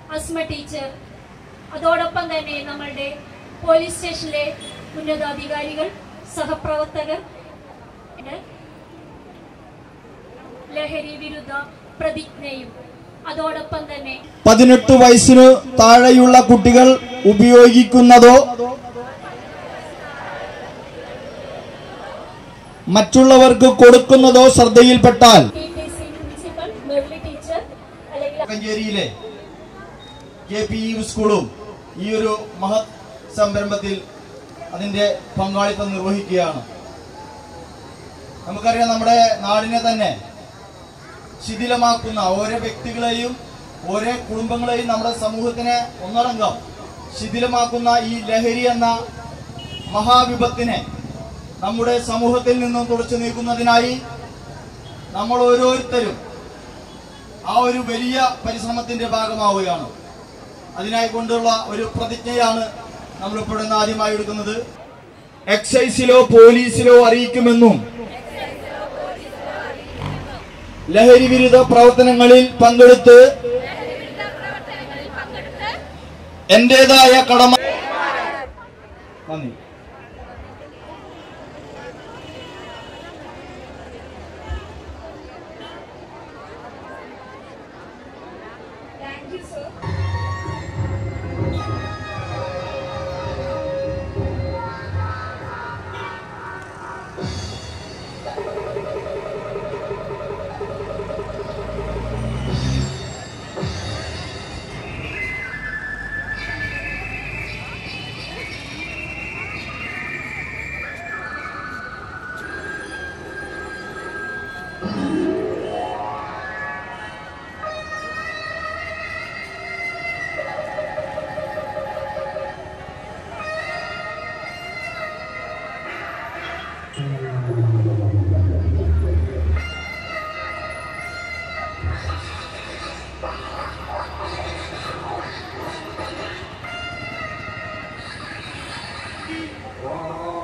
Asma teacher അതോടൊപ്പം തന്നെ നമ്മളുടെ പോലീസ് സ്റ്റേഷനിലെ ഉന്നതാധികാരികൾ സഹപ്രവർത്തകർ പിന്നെ ലഹരി വിരുദ്ധ പ്രതിജ്ഞയും അതോടൊപ്പം തന്നെ പതിനെട്ട് വയസ്സിനു താഴെയുള്ള കുട്ടികൾ ഉപയോഗിക്കുന്നതോ മറ്റുള്ളവർക്ക് കൊടുക്കുന്നതോ ശ്രദ്ധയിൽപ്പെട്ടാൽ T T C principal Murali teacher അല്ലെങ്കിൽ കഞ്ചേരിയിലെ കെ പി യു സ്കൂളും ഈ ഒരു മഹത് സംരംഭത്തിൽ അതിന്റെ പങ്കാളിത്തം നിർവഹിക്കുകയാണ് നമുക്കറിയാം നമ്മുടെ നാടിനെ തന്നെ ശിഥിലമാക്കുന്ന ഓരോ വ്യക്തികളെയും ഓരോ കുടുംബങ്ങളെയും നമ്മുടെ സമൂഹത്തിനെ ഒന്നടങ്കം ശിഥിലമാക്കുന്ന ഈ ലഹരി എന്ന മഹാവിപത്തിനെ നമ്മുടെ സമൂഹത്തിൽ നിന്നും തുടച്ചു നീക്കുന്നതിനായി നമ്മൾ ഓരോരുത്തരും ആ ഒരു വലിയ പരിശ്രമത്തിന്റെ ഭാഗമാവുകയാണ് അതിനായി കൊണ്ടുള്ള ഒരു പ്രതിജ്ഞയാണ് നമ്മൾ ഇപ്പോഴെന്ന് ആദ്യമായി എടുക്കുന്നത് എക്സൈസിലോ പോലീസിലോ അറിയിക്കുമെന്നും ലഹരി വിരുദ്ധ പ്രവർത്തനങ്ങളിൽ പങ്കെടുത്ത് എന്റേതായ കടമ നന്ദി താങ്ക് യു സർ One